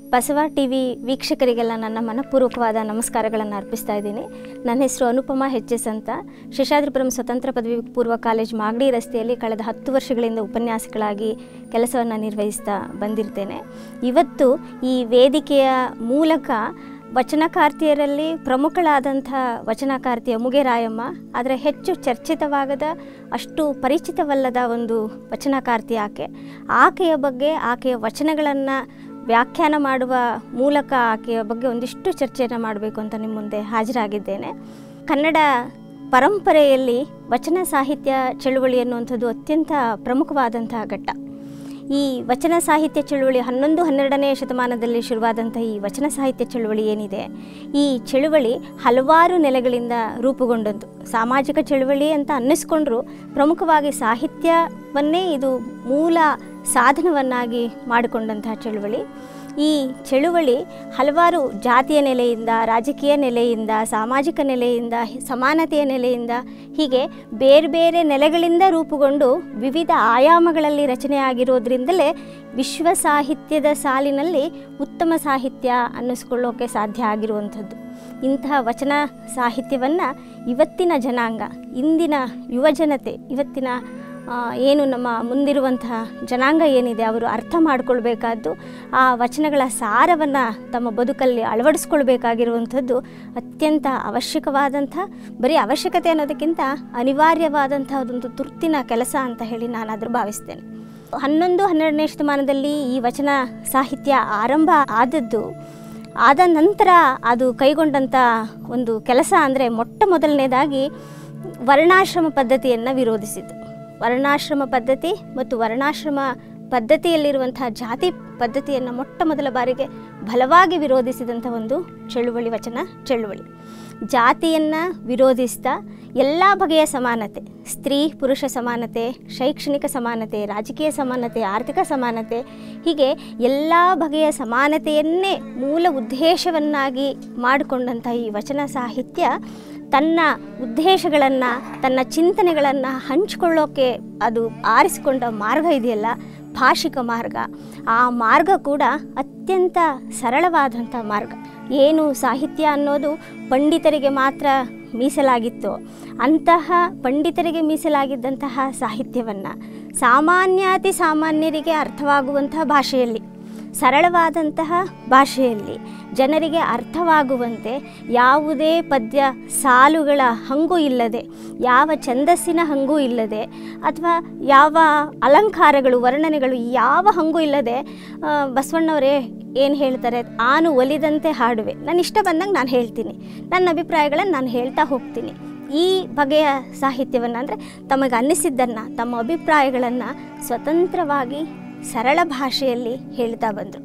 Basava T V ವೀಕ್ಷಕರಿಗೆಲ್ಲ ನನ್ನ ಮನಪೂರ್ವಕವಾದ ನಮಸ್ಕಾರಗಳನ್ನು ಅರ್ಪಿಸ್ತಾ ಇದ್ದೀನಿ ನನ್ನ ಹೆಸರು ಅನುಪಮಾ ಎಚ್ ಎಸ್ ಅಂತ ಶೇಷಾದ್ರಿಪುರಂ ಸ್ವತಂತ್ರ ಪದವಿ ಪೂರ್ವ ಕಾಲೇಜ್ ಮಾಗಡಿ ರಸ್ತೆಯಲ್ಲಿ ಕಳೆದ ಹತ್ತು ವರ್ಷಗಳಿಂದ ಉಪನ್ಯಾಸಕಳಾಗಿ ಕೆಲಸವನ್ನು ನಿರ್ವಹಿಸ್ತಾ ಬಂದಿರ್ತೇನೆ ಇವತ್ತು ಈ ವೇದಿಕೆಯ ಮೂಲಕ ವಚನಕಾರ್ತಿಯರಲ್ಲಿ ಪ್ರಮುಖಳಾದಂಥ ವಚನಕಾರ್ತಿಯ ಮುಗೆರಾಯಮ್ಮ ಆದರೆ ಹೆಚ್ಚು ಚರ್ಚಿತವಾಗದ ಅಷ್ಟು ಪರಿಚಿತವಲ್ಲದ ಒಂದು ವಚನಕಾರ್ತಿ ಆಕೆ ಆಕೆಯ ಬಗ್ಗೆ ಆಕೆಯ ವಚನಗಳನ್ನು ವ್ಯಾಖ್ಯಾನ ಮಾಡುವ ಮೂಲಕ ಆಕೆಯ ಬಗ್ಗೆ ಒಂದಿಷ್ಟು ಚರ್ಚೆಯನ್ನು ಮಾಡಬೇಕು ಅಂತ ನಿಮ್ಮ ಮುಂದೆ ಹಾಜರಾಗಿದ್ದೇನೆ ಕನ್ನಡ ಪರಂಪರೆಯಲ್ಲಿ ವಚನ ಸಾಹಿತ್ಯ ಚಳುವಳಿ ಅನ್ನುವಂಥದ್ದು ಅತ್ಯಂತ ಪ್ರಮುಖವಾದಂತಹ ಘಟ್ಟ ಈ ವಚನ ಸಾಹಿತ್ಯ ಚಳುವಳಿ ಹನ್ನೊಂದು ಹನ್ನೆರಡನೇ ಶತಮಾನದಲ್ಲಿ ಶುರುವಾದಂಥ ಈ ವಚನ ಸಾಹಿತ್ಯ ಚಳುವಳಿ ಏನಿದೆ ಈ ಚಳುವಳಿ ಹಲವಾರು ನೆಲೆಗಳಿಂದ ರೂಪುಗೊಂಡದ್ದು ಸಾಮಾಜಿಕ ಚಳುವಳಿ ಅಂತ ಅನ್ನಿಸ್ಕೊಂಡ್ರೂ ಪ್ರಮುಖವಾಗಿ ಸಾಹಿತ್ಯವನ್ನೇ ಇದು ಮೂಲ ಸಾಧನವನ್ನಾಗಿ ಮಾಡಿಕೊಂಡಂತಹ ಚಳುವಳಿ ಈ ಚಳುವಳಿ ಹಲವಾರು ಜಾತಿಯ ನೆಲೆಯಿಂದ ರಾಜಕೀಯ ನೆಲೆಯಿಂದ ಸಾಮಾಜಿಕ ನೆಲೆಯಿಂದ ಸಮಾನತೆಯ ನೆಲೆಯಿಂದ ಹೀಗೆ ಬೇರೆ ಬೇರೆ ನೆಲೆಗಳಿಂದ ರೂಪುಗೊಂಡು ವಿವಿಧ ಆಯಾಮಗಳಲ್ಲಿ ರಚನೆಯಾಗಿರೋದ್ರಿಂದಲೇ ವಿಶ್ವ ಸಾಹಿತ್ಯದ ಸಾಲಿನಲ್ಲಿ ಉತ್ತಮ ಸಾಹಿತ್ಯ ಅನ್ನಿಸ್ಕೊಳ್ಳೋಕೆ ಸಾಧ್ಯ ಆಗಿರುವಂಥದ್ದು ಇಂತಹ ವಚನ ಸಾಹಿತ್ಯವನ್ನು ಇವತ್ತಿನ ಜನಾಂಗ ಇಂದಿನ ಯುವಜನತೆ ಇವತ್ತಿನ ಆ, ಏನು ನಮ್ಮ ಮುಂದಿರುವಂತಹ ಜನಾಂಗ ಏನಿದೆ ಅವರು ಅರ್ಥ ಮಾಡಿಕೊಳ್ಬೇಕಾದ್ದು ಆ ವಚನಗಳ ಸಾರವನ್ನು ತಮ್ಮ ಬದುಕಲ್ಲಿ ಅಳವಡಿಸ್ಕೊಳ್ಬೇಕಾಗಿರುವಂಥದ್ದು ಅತ್ಯಂತ ಅವಶ್ಯಕವಾದಂಥ ಬರೀ ಅವಶ್ಯಕತೆ ಅನ್ನೋದಕ್ಕಿಂತ ಅನಿವಾರ್ಯವಾದಂಥ ಒಂದು ತುರ್ತಿನ ಕೆಲಸ ಅಂತ ಹೇಳಿ ನಾನಾದರೂ ಭಾವಿಸ್ತೇನೆ ಹನ್ನೊಂದು ಹನ್ನೆರಡನೇ ಶತಮಾನದಲ್ಲಿ ಈ ವಚನ ಸಾಹಿತ್ಯ ಆರಂಭ ಆದದ್ದು ಆದ ನಂತರ ಅದು ಕೈಗೊಂಡಂಥ ಒಂದು ಕೆಲಸ ಅಂದರೆ ಮೊಟ್ಟ ಮೊದಲನೇದಾಗಿ ವರ್ಣಾಶ್ರಮ ಪದ್ಧತಿಯನ್ನು ವಿರೋಧಿಸಿತು ವರ್ಣಾಶ್ರಮ ಪದ್ಧತಿ ಮತ್ತು ವರ್ಣಾಶ್ರಮ ಪದ್ಧತಿಯಲ್ಲಿರುವಂತಹ ಜಾತಿ ಪದ್ಧತಿಯನ್ನು ಮೊಟ್ಟ ಮೊದಲ ಬಾರಿಗೆ ಬಲವಾಗಿ ವಿರೋಧಿಸಿದಂಥ ಒಂದು ಚಳುವಳಿ ವಚನ ಚಳುವಳಿ ಜಾತಿಯನ್ನು ವಿರೋಧಿಸ್ತಾ ಎಲ್ಲ ಬಗೆಯ ಸಮಾನತೆ ಸ್ತ್ರೀ ಪುರುಷ ಸಮಾನತೆ ಶೈಕ್ಷಣಿಕ ಸಮಾನತೆ ರಾಜಕೀಯ ಸಮಾನತೆ ಆರ್ಥಿಕ ಸಮಾನತೆ ಹೀಗೆ ಎಲ್ಲ ಬಗೆಯ ಸಮಾನತೆಯನ್ನೇ ಮೂಲ ಉದ್ದೇಶವನ್ನಾಗಿ ಮಾಡಿಕೊಂಡಂಥ ಈ ವಚನ ಸಾಹಿತ್ಯ ತನ್ನ ಉದ್ದೇಶಗಳನ್ನು ತನ್ನ ಚಿಂತನೆಗಳನ್ನು ಹಂಚಿಕೊಳ್ಳೋಕೆ ಅದು ಆರಿಸಿಕೊಂಡ ಮಾರ್ಗ ಇದೆಯಲ್ಲ ಭಾಷಿಕ ಮಾರ್ಗ ಆ ಮಾರ್ಗ ಕೂಡ ಅತ್ಯಂತ ಸರಳವಾದಂಥ ಮಾರ್ಗ ಏನು ಸಾಹಿತ್ಯ ಅನ್ನೋದು ಪಂಡಿತರಿಗೆ ಮಾತ್ರ ಮೀಸಲಾಗಿತ್ತೋ ಅಂತಹ ಪಂಡಿತರಿಗೆ ಮೀಸಲಾಗಿದ್ದಂತಹ ಸಾಹಿತ್ಯವನ್ನು ಸಾಮಾನ್ಯಾತಿ ಸಾಮಾನ್ಯರಿಗೆ ಅರ್ಥವಾಗುವಂತಹ ಭಾಷೆಯಲ್ಲಿ ಸರಳವಾದಂತಹ ಭಾಷೆಯಲ್ಲಿ ಜನರಿಗೆ ಅರ್ಥವಾಗುವಂತೆ ಯಾವುದೇ ಪದ್ಯ ಸಾಲುಗಳ ಹಂಗು ಇಲ್ಲದೆ ಯಾವ ಛಂದಸ್ಸಿನ ಹಂಗೂ ಇಲ್ಲದೆ ಅಥವಾ ಯಾವ ಅಲಂಕಾರಗಳು ವರ್ಣನೆಗಳು ಯಾವ ಹಂಗೂ ಇಲ್ಲದೆ ಆ, ಬಸವಣ್ಣವರೇ ಏನು ಹೇಳ್ತಾರೆ ಆನು ಒಲಿದಂತೆ ಹಾಡುವೆ ನಾನು ಇಷ್ಟ ಬಂದಂಗೆ ನಾನು ಹೇಳ್ತೀನಿ ನನ್ನ ಅಭಿಪ್ರಾಯಗಳನ್ನು ನಾನು ಹೇಳ್ತಾ ಹೋಗ್ತೀನಿ ಈ ಬಗೆಯ ಸಾಹಿತ್ಯವನ್ನು ಅಂದರೆ ತಮಗೆ ಅನ್ನಿಸಿದ್ದನ್ನು ತಮ್ಮ ಅಭಿಪ್ರಾಯಗಳನ್ನು ಸ್ವತಂತ್ರವಾಗಿ ಸರಳ ಭಾಷೆಯಲ್ಲಿ ಹೇಳ್ತಾ ಬಂದರು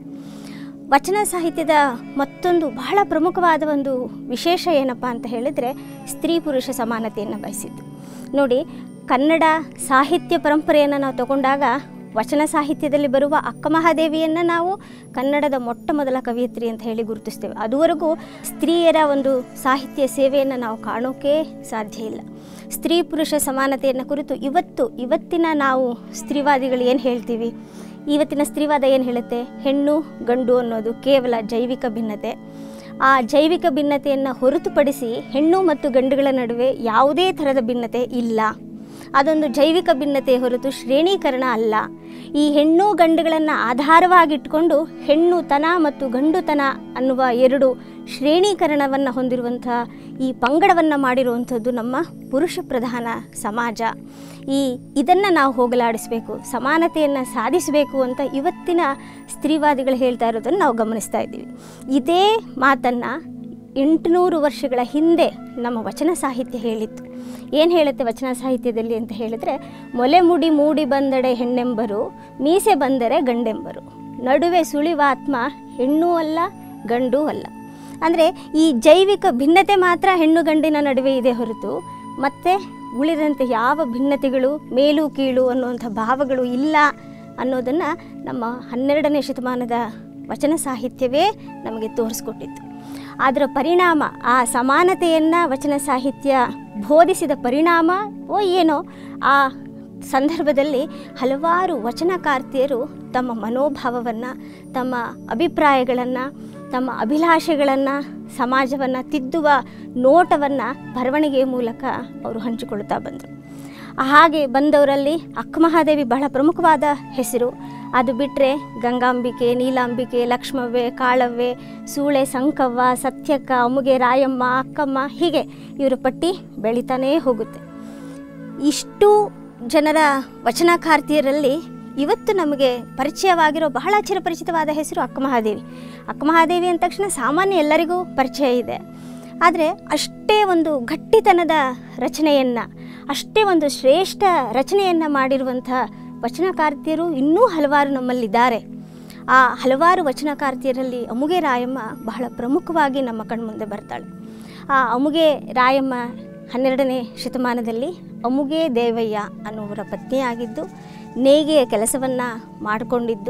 ವಚನ ಸಾಹಿತ್ಯದ ಮತ್ತೊಂದು ಬಹಳ ಪ್ರಮುಖವಾದ ಒಂದು ವಿಶೇಷ ಏನಪ್ಪ ಅಂತ ಹೇಳಿದರೆ ಸ್ತ್ರೀ ಪುರುಷ ಸಮಾನತೆಯನ್ನು ಬಯಸಿದ್ದು ನೋಡಿ ಕನ್ನಡ ಸಾಹಿತ್ಯ ಪರಂಪರೆಯನ್ನು ನಾವು ತಗೊಂಡಾಗ ವಚನ ಸಾಹಿತ್ಯದಲ್ಲಿ ಬರುವ ಅಕ್ಕ ಮಹಾದೇವಿಯನ್ನು ನಾವು ಕನ್ನಡದ ಮೊಟ್ಟ ಮೊದಲ ಕವಿಯತ್ರಿ ಅಂತ ಹೇಳಿ ಗುರುತಿಸ್ತೇವೆ ಅದುವರೆಗೂ ಸ್ತ್ರೀಯರ ಒಂದು ಸಾಹಿತ್ಯ ಸೇವೆಯನ್ನು ನಾವು ಕಾಣೋಕೆ ಸಾಧ್ಯ ಇಲ್ಲ ಸ್ತ್ರೀ ಪುರುಷ ಸಮಾನತೆಯನ್ನು ಕುರಿತು ಇವತ್ತು ಇವತ್ತಿನ ನಾವು ಸ್ತ್ರೀವಾದಿಗಳು ಏನು ಹೇಳ್ತೀವಿ ಇವತ್ತಿನ ಸ್ತ್ರೀವಾದ ಏನು ಹೇಳುತ್ತೆ ಹೆಣ್ಣು ಗಂಡು ಅನ್ನೋದು ಕೇವಲ ಜೈವಿಕ ಭಿನ್ನತೆ ಆ ಜೈವಿಕ ಭಿನ್ನತೆಯನ್ನು ಹೊರತುಪಡಿಸಿ ಹೆಣ್ಣು ಮತ್ತು ಗಂಡುಗಳ ನಡುವೆ ಯಾವುದೇ ಥರದ ಭಿನ್ನತೆ ಇಲ್ಲ ಅದೊಂದು ಜೈವಿಕ ಭಿನ್ನತೆ ಹೊರತು ಶ್ರೇಣೀಕರಣ ಅಲ್ಲ ಈ ಹೆಣ್ಣು ಗಂಡುಗಳನ್ನು ಆಧಾರವಾಗಿಟ್ಕೊಂಡು ಹೆಣ್ಣುತನ ಮತ್ತು ಗಂಡುತನ ಅನ್ನುವ ಎರಡು ಶ್ರೇಣೀಕರಣವನ್ನು ಹೊಂದಿರುವಂಥ ಈ ಪಂಗಡವನ್ನು ಮಾಡಿರುವಂಥದ್ದು ನಮ್ಮ ಪುರುಷ ಪ್ರಧಾನ ಸಮಾಜ ಈ ಇದನ್ನು ನಾವು ಹೋಗಲಾಡಿಸಬೇಕು ಸಮಾನತೆಯನ್ನು ಸಾಧಿಸಬೇಕು ಅಂತ ಇವತ್ತಿನ ಸ್ತ್ರೀವಾದಿಗಳು ಹೇಳ್ತಾ ಇರೋದನ್ನು ನಾವು ಗಮನಿಸ್ತಾ ಇದ್ದೀವಿ ಇದೇ ಮಾತನ್ನು ಎಂಟುನೂರು ವರ್ಷಗಳ ಹಿಂದೆ ನಮ್ಮ ವಚನ ಸಾಹಿತ್ಯ ಹೇಳಿತ್ತು ಏನು ಹೇಳುತ್ತೆ ವಚನ ಸಾಹಿತ್ಯದಲ್ಲಿ ಅಂತ ಹೇಳಿದರೆ ಮೊಲೆ ಮುಡಿ ಮೂಡಿ ಬಂದಡೆ ಹೆಣ್ಣೆಂಬರು ಮೀಸೆ ಬಂದರೆ ಗಂಡೆಂಬರು ನಡುವೆ ಸುಳಿವಾತ್ಮ ಹೆಣ್ಣೂ ಅಲ್ಲ ಗಂಡೂ ಅಲ್ಲ ಅಂದರೆ ಈ ಜೈವಿಕ ಭಿನ್ನತೆ ಮಾತ್ರ ಹೆಣ್ಣು ಗಂಡಿನ ನಡುವೆ ಇದೆ ಹೊರತು ಮತ್ತು ಉಳಿದಂತೆ ಯಾವ ಭಿನ್ನತೆಗಳು ಮೇಲು ಕೀಳು ಅನ್ನುವಂಥ ಭಾವಗಳು ಇಲ್ಲ ಅನ್ನೋದನ್ನು ನಮ್ಮ ಹನ್ನೆರಡನೇ ಶತಮಾನದ ವಚನ ಸಾಹಿತ್ಯವೇ ನಮಗೆ ತೋರಿಸ್ಕೊಟ್ಟಿತ್ತು ಅದರ ಪರಿಣಾಮ ಆ ಸಮಾನತೆಯನ್ನು ವಚನ ಸಾಹಿತ್ಯ ಬೋಧಿಸಿದ ಪರಿಣಾಮ ಓ ಏನೋ ಆ ಸಂದರ್ಭದಲ್ಲಿ ಹಲವಾರು ವಚನಕಾರ್ತಿಯರು ತಮ್ಮ ಮನೋಭಾವವನ್ನು ತಮ್ಮ ಅಭಿಪ್ರಾಯಗಳನ್ನು ತಮ್ಮ ಅಭಿಲಾಷೆಗಳನ್ನು ಸಮಾಜವನ್ನು ತಿದ್ದುವ ನೋಟವನ್ನು ಬರವಣಿಗೆಯ ಮೂಲಕ ಅವರು ಹಂಚಿಕೊಳ್ತಾ ಬಂದರು ಹಾಗೆ ಬಂದವರಲ್ಲಿ ಅಕ್ಕಮಹಾದೇವಿ ಬಹಳ ಪ್ರಮುಖವಾದ ಹೆಸರು ಅದು ಬಿಟ್ಟರೆ ಗಂಗಾಂಬಿಕೆ ನೀಲಾಂಬಿಕೆ ಲಕ್ಷ್ಮವ್ವೆ ಕಾಳವ್ವೆ ಸೂಳೆ ಸಂಕವ್ವ ಸತ್ಯಕ್ಕ ಅಮ್ಮುಗೆ ರಾಯಮ್ಮ ಅಕ್ಕಮ್ಮ ಹೀಗೆ ಇವರ ಪಟ್ಟಿ ಬೆಳೀತಾನೇ ಹೋಗುತ್ತೆ ಇಷ್ಟು ಜನರ ವಚನಕಾರ್ತಿಯರಲ್ಲಿ ಇವತ್ತು ನಮಗೆ ಪರಿಚಯವಾಗಿರೋ ಬಹಳ ಚಿರಪರಿಚಿತವಾದ ಹೆಸರು ಅಕ್ಕಮಹಾದೇವಿ ಅಕ್ಕಮಹಾದೇವಿ ಅಂದ ತಕ್ಷಣ ಸಾಮಾನ್ಯ ಎಲ್ಲರಿಗೂ ಪರಿಚಯ ಇದೆ ಆದರೆ ಅಷ್ಟೇ ಒಂದು ಗಟ್ಟಿತನದ ರಚನೆಯನ್ನು ಅಷ್ಟೇ ಒಂದು ಶ್ರೇಷ್ಠ ರಚನೆಯನ್ನು ಮಾಡಿರುವಂಥ ವಚನಕಾರ್ತಿಯರು ಇನ್ನೂ ಹಲವಾರು ನಮ್ಮಲ್ಲಿದ್ದಾರೆ ಆ ಹಲವಾರು ವಚನಕಾರ್ತಿಯರಲ್ಲಿ ಅಮುಗೆ ರಾಯಮ್ಮ ಬಹಳ ಪ್ರಮುಖವಾಗಿ ನಮ್ಮ ಕಣ್ಮುಂದೆ ಬರ್ತಾಳೆ ಆ ಅಮುಗೆ ರಾಯಮ್ಮ ಹನ್ನೆರಡನೇ ಶತಮಾನದಲ್ಲಿ ಅಮುಗೆ ದೇವಯ್ಯ ಅನ್ನುವರ ಪತ್ನಿಯಾಗಿದ್ದು ನೇಯ್ಗೆಯ ಕೆಲಸವನ್ನು ಮಾಡಿಕೊಂಡಿದ್ದು